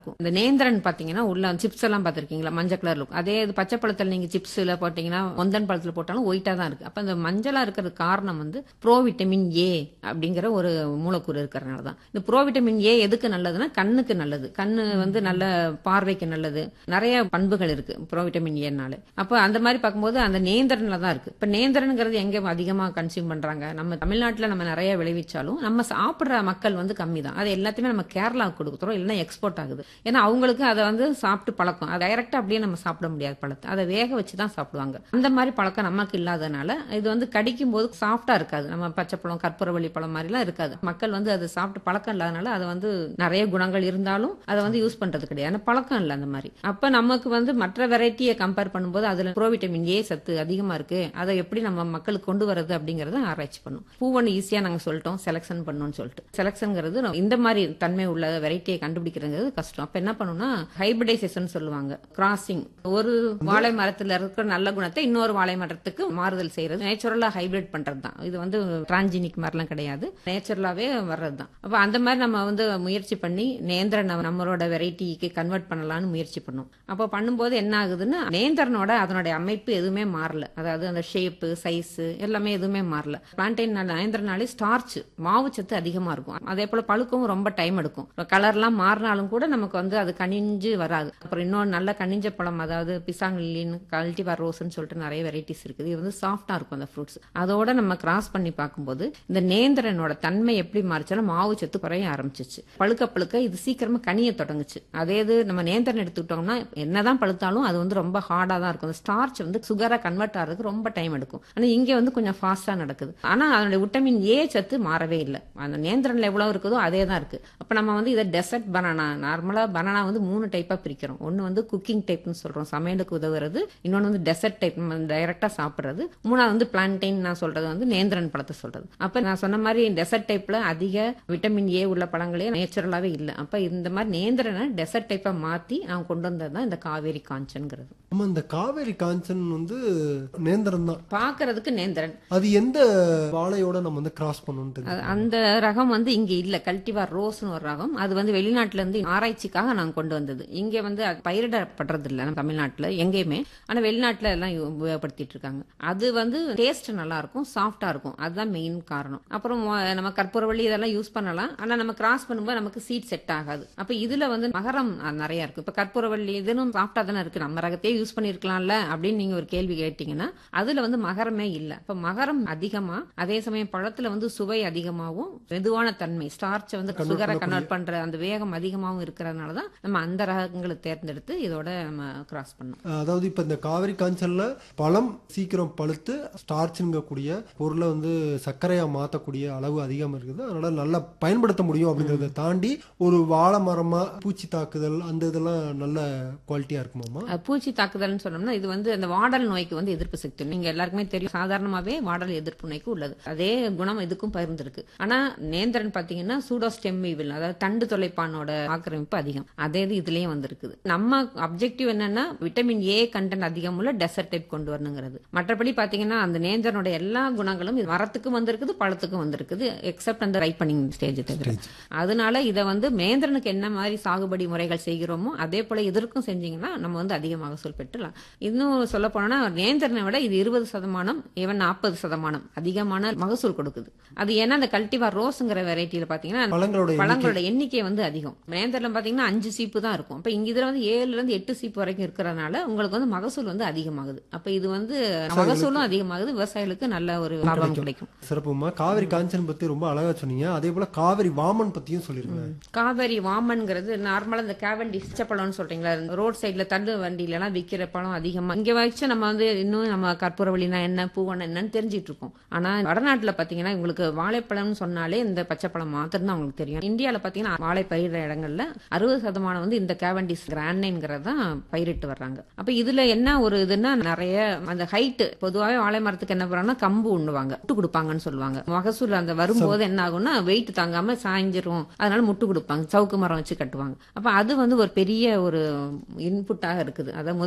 இருக்கும். இந்த நேந்திரன் பாத்தீங்கன்னா உள்ள சிப்ஸ் எல்லாம் பாத்திருக்கீங்களா மஞ்சள் கலர் இருக்கும் அதே இது பச்சை பழத்துல நீங்க சிப்ஸ்ல போட்டீங்கன்னா ஒந்தன் பழத்துல போட்டாலும் ஒயிட்டா தான் இருக்கு அப்ப இந்த மஞ்சளா இருக்கிறது காரணம் வந்து ப்ரோவிட்டமின் ஏ அப்படிங்கிற ஒரு மூலக்கூறு இருக்கிறதுனால தான் இந்த ப்ரோவிட்டமின் ஏ எதுக்கு நல்லதுன்னா கண்ணுக்கு நல்லது கண்ணு வந்து நல்ல பார்வைக்கு நல்லது நிறைய பண்புகள் இருக்கு ப்ரோவிட்டமின் ஏனால அப்ப அந்த மாதிரி பார்க்கும்போது அந்த நேந்திரன்ல தான் இருக்கு இப்ப நேந்திரன்ங்கிறது எங்க அதிகமா கன்சியூம் பண்றாங்க நம்ம தமிழ்நாட்டுல நம்ம நிறைய விளைவிச்சாலும் நம்ம சாப்பிடுற மக்கள் வந்து கம்மி தான் அது எல்லாத்தையுமே நம்ம கேரளாவுக்கு கொடுக்குறோம் இல்லைன்னா எக்ஸ்போர்ட் ஆகுது ஏன்னா அவங்களுக்கு அதை வந்து சாப்பிட்டு பழக்கம் அதை டைரக்டா அப்படியே நம்ம சாப்பிட முடியாது பழத்தை அதை வேக வச்சு தான் சாப்பிடுவாங்க அந்த மாதிரி பழக்கம் நமக்கு இல்லாதனால இது வந்து கடிக்கும் போது சாஃப்டா இருக்காது நம்ம பச்சைப்பழம் கற்பூரவள்ளி பழம் மாதிரிலாம் இருக்காது மக்கள் வந்து அது சாப்பிட்டு பழக்கம் இல்லாதனால அதை வந்து நிறைய குணங்கள் இருந்தாலும் அதை வந்து யூஸ் பண்றது கிடையாது ஆனா பழக்கம் இல்லை அந்த மாதிரி அப்ப நமக்கு வந்து மற்ற வெரைட்டியை கம்பேர் பண்ணும்போது அதுல ப்ரோவிட்டமின் ஏ சத்து அதிகமா இருக்கு அதை எப்படி நம்ம மக்களுக்கு கொண்டு வரது அப்படிங்கறத ஆராய்ச்சி பண்ணும் பூவன் ஈஸியா நாங்க சொல்லிட்டோம் செலக்ஷன் பண்ணணும்னு சொல்லிட்டு செலக்ஷன்ங்கிறது இந்த மாதிரி தன்மை உள்ள வெரைட்டியை கண்டுபிடிக்கிறது கஷ்டம் அப்ப என்ன பண்ணணும்னா ஹைபிரிடைசேஷன் சொல்லுவாங்க கிராசிங் ஒரு வாழை மரத்துல இருக்கிற நல்ல குணத்தை இன்னொரு வாழை மரத்துக்கு மாறுதல் செய்யறது நேச்சுரலா ஹைபிரிட் பண்றது தான் இது வந்து டிரான்ஜினிக் மாதிரிலாம் கிடையாது நேச்சுரலாவே வர்றது தான் அப்ப அந்த மாதிரி நம்ம வந்து முயற்சி பண்ணி நேந்திரனை நம்மளோட வெரைட்டிக்கு கன்வெர்ட் பண்ணலாம்னு முயற்சி பண்ணோம் அப்ப பண்ணும்போது என்ன ஆகுதுன்னா நேந்திரனோட அதனுடைய அமைப்பு எதுவுமே மாறல அதாவது அந்த ஷேப்பு சைஸ் எல்லாமே எதுவுமே மாறல பிளான்டைன் நேந்திரனாலே ஸ்டார்ச் மாவுச்சத்து அதிகமா இருக்கும் அதே போல பழுக்கவும் ரொம்ப டைம் எடுக்கும் கலர்லாம் மாறினாலும் கூட நமக்கு வந்து அது கனிஞ்சு வராது அப்புறம் இன்னொரு நல்ல கனிஞ்ச பழம் அதாவது பிசாங்கலின் கல்டிவார் ரோஸ்ன்னு சொல்லிட்டு நிறைய வெரைட்டிஸ் இருக்குது இது வந்து சாஃப்டா இருக்கும் அந்த ஃப்ரூட்ஸ் அதோட நம்ம கிராஸ் பண்ணி பார்க்கும்போது இந்த நேந்திரனோட தன்மை எப்படி மாறிச்சாலும் மாவு சத்து குறைய ஆரம்பிச்சிச்சு பழுக்க பழுக்க இது சீக்கிரமா கனிய தொடங்குச்சு அதே இது நம்ம நேந்திரன் எடுத்துக்கிட்டோம்னா என்னதான் பழுத்தாலும் அது வந்து ரொம்ப ஹார்டா தான் இருக்கும் ஸ்டார்ச் வந்து சுகரா கன்வெர்ட் ஆகிறதுக்கு ரொம்ப டைம் எடுக்கும் ஆனா இங்க வந்து கொஞ்சம் ஃபாஸ்டா நடக்குது ஆனா அதனுடைய விட்டமின் ஏ சத்து மாறவே இல்லை அந்த நேந்திரன்ல எவ்வளவு இருக்குதோ அதே தான் இருக்கு அப்ப நம்ம வந்து இதை டெசர்ட் பனானா நார்மலா பனானா வந்து மூணு டைப்பா பிரிக்கிறோம் ஒன்னு வந்து குக்கிங் டைப்னு சொல்றோம் சமையலுக்கு உதவுறது இன்னொன்னு வந்து டெசர்ட் டைப் நம்ம டைரக்டா சாப்பிடுறது மூணாவது வந்து பிளான்டைன் நான் சொல்றது வந்து நேந்திரன் பழத்தை சொல்றது அப்ப நான் சொன்ன மாதிரி டெசர்ட் டைப்ல அதிக விட்டமின் ஏ உள்ள பழங்களே நேச்சுரலாவே இல்லை அப்ப இந்த மாதிரி நேந்திரனை டெசர்ட் டைப்பா மாத்தி நான் கொண்டு வந்தது தான் இந்த காவேரி காஞ்சன்ங்கிறது ஆமா இந்த காவேரி காஞ்சன் வந்து நேந்திரம் தான் பாக்குறதுக்கு நேந்திரன் அது எந்த வாழையோட நம்ம வந்து கிராஸ் பண்ணணும்னு தெரியும் அது- அந்த ரகம் வந்து இங்க இல்ல கல்டிவார் ரோஸ்னு ஒரு ரகம் அது வந்து வெளிநாட்டுல இருந்து ஆராய்ச்சிக்காக நாங்க கொண்டு வந்தது இங்க வந்து அது பயிரிடப்படுறது இல்ல நம்ம தமிழ்நாட்டுல எங்கேயுமே ஆனா வெளிநாட்டுல எல்லாம் உபயோகப்படுத்திட்டு இருக்காங்க அது வந்து டேஸ்ட் நல்லா இருக்கும் சாஃப்டா இருக்கும் அதுதான் மெயின் காரணம் அப்புறம் மொ- நம்ம கற்பூரவள்ளி இதெல்லாம் யூஸ் பண்ணலாம் ஆனா நம்ம கிராஸ் பண்ணும்போது நமக்கு சீட் செட் ஆகாது அப்ப இதுல வந்து மகரம் அஹ், நிறைய இருக்கு இப்ப கற்பூரவள்ளி இதுன்னு சாஃப்டா தானே இருக்கு நம்ம ரகத்தையே யூஸ் பண்ணிருக்கலாம்ல அப்படின்னு நீங்க ஒரு கேள்வி கேட்டீங்கன்னா அதுல வந்து மகரமே இல்ல இப்ப மகரம் அதிகமா அதே சமயம் பழத்துல வந்து சுவை அதிகமாகவும் மெதுவான தன்மை ஸ்டார்ச்சை வந்து சுகரை கன்வெர்ட் பண்ற அந்த வேகம் அதிகமாகவும் இருக்கிறதுனால தான் நம்ம அந்த ரகங்களை தேர்ந்தெடுத்து இதோட நம்ம கிராஸ் பண்ணோம் அதாவது இப்ப இந்த காவிரி காஞ்சல்ல பழம் சீக்கிரம் பழுத்து ஸ்டார்ச்ங்கக்கூடிய பொருளை வந்து சர்க்கரையா மாத்தக்கூடிய அளவு அதிகமா இருக்குது அதனால நல்லா பயன்படுத்த முடியும் அப்படிங்கறத தாண்டி ஒரு வாழை மரமா பூச்சி தாக்குதல் அந்த இதெல்லாம் நல்ல குவாலிட்டியா இருக்குமாமா அஹ் பூச்சி தாக்குதல்னு சொன்னோம்னா இது வந்து அந்த வாடல் நோய்க்கு வந்து எதிர்ப்பு சக்தி நீங்க எல்லாருக்குமே தெரியும் சாதாரணமாவே வாடல் எதிர்ப்பு நோய்க்கு உள்ளது அதே குணம் இதுக்கும் பகிர்ந்திருக்கு ஆனா நேந்திரன் பாத்தீங்கன்னா சூடோஸ்டெம் வில் அதாவது தண்டு தொலைப்பானோட ஆக்கிரமிப்பு அதிகம் அதே இது இதுலயும் வந்திருக்குது நம்ம அப்ஜெக்டிவ் என்னன்னா விட்டமின் ஏ கண்டென்ட் அதிகம் உள்ள டெசர்ட் டைப் கொண்டு வரணுங்கிறது மற்றபடி பாத்தீங்கன்னா அந்த நேந்திரனோட எல்லா குணங்களும் இது மரத்துக்கும் வந்திருக்குது பழத்துக்கும் வந்திருக்குது எக்ஸப்ட் அந்த ரைப்பனிங் ஸ்டேஜ் தவிர அதனால இதை வந்து நேந்திரனுக்கு என்ன மாதிரி சாகுபடி முறைகள் செய்கிறோமோ அதே போல இதற்கும் செஞ்சீங்கன்னா நம்ம வந்து அதிக மகசூல் பெற்றலாம் இன்னும் சொல்ல போனா நேந்திரனை விட இது இருபது சதமானம் ஈவன் நாற்பது சதமானம் அதிகமான மகசூல் கொடுக்குது அது ஏன்னா அந்த கல்டிவார் ரோஸ்ங்கிற வெரைட்டியில பாத்தீங்கன்னா பழங்களோட பழங்களோட எண்ணிக்கை வந்து அதிகம் நேந்திரன் பாத்தீங்கன்னா அஞ்சு சீப்பு தான் இருக்கும் அப்ப இங்க இதுல வந்து ஏழுல இருந்து எட்டு சீப்பு வரைக்கும் இருக்கிறதுனால உங்களுக்கு வந்து மகசூல் வந்து அதிகமாகுது அப்ப இது வந்து மகசூலும் அதிகமாகுது விவசாயிகளுக்கு நல்ல ஒரு லாபம் கிடைக்கும் சிறப்புமா காவிரி காஞ்சன் பத்தி ரொம்ப அழகா சொன்னீங்க அதே போல காவிரி வாமன் பத்தியும் சொல்லிருங்க காவேரி வாமன்ங்கிறது நார்மலா இந்த கேவண்டி பழம்னு சொல்றீங்களா ரோட் சைடுல தள்ளு வண்டியில எல்லாம் விக்கிற பழம் அதிகமா இங்க வச்சு நம்ம வந்து இன்னும் நம்ம கற்பூரவள்ளினா என்ன பூவன என்னன்னு தெரிஞ்சிட்டு இருக்கோம் ஆனா வடநாட்டுல பாத்தீங்கன்னா உங்களுக்கு வாழைப்பழம்னு சொன்னாலே இந்த பச்சைப்பழம் மாத்திரம் தான் உங்களுக்கு தெரியும் இந்தியால பாத்தீங்கன்னா வாழை பயிரிடுற இடங்கள்ல அறுபது சதமானம் வந்து இந்த கேவண்டிஸ் கிராண்டைங்கிறது தான் பயிரிட்டு வர்றாங்க அப்ப இதுல என்ன ஒரு இதுன்னா நிறைய அந்த ஹைட் பொதுவாகவே வாழை மரத்துக்கு என்ன பண்ணுறாங்கன்னா கம்பு உண்ணுவாங்க முட்டு கொடுப்பாங்கன்னு சொல்லுவாங்க மகசூல் அந்த வரும்போது என்ன ஆகும்னா வெயிட் தாங்காம சாய்ஞ்சிரும் அதனால முட்டு கொடுப்பாங்க சவுக்கு மரம் வச்சு கட்டுவாங்க அப்ப அது வந்து ஒரு பெரிய ஒரு இன்புட்டாக இருக்குது அதை முதல்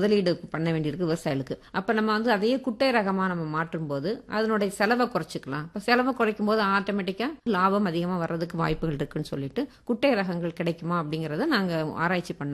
முதலீடு பண்ண வேண்டியிருக்கு விவசாயிகளுக்கு அப்ப நம்ம வந்து அதையே குட்டை ரகமா நம்ம மாற்றும் போது அதனுடைய செலவை குறைச்சிக்கலாம் இப்ப செலவை குறைக்கும் போது ஆட்டோமேட்டிக்கா லாபம் அதிகமா வர்றதுக்கு வாய்ப்புகள் இருக்குன்னு சொல்லிட்டு குட்டை ரகங்கள் கிடைக்குமா அப்படிங்கறத நாங்க ஆராய்ச்சி பண்ண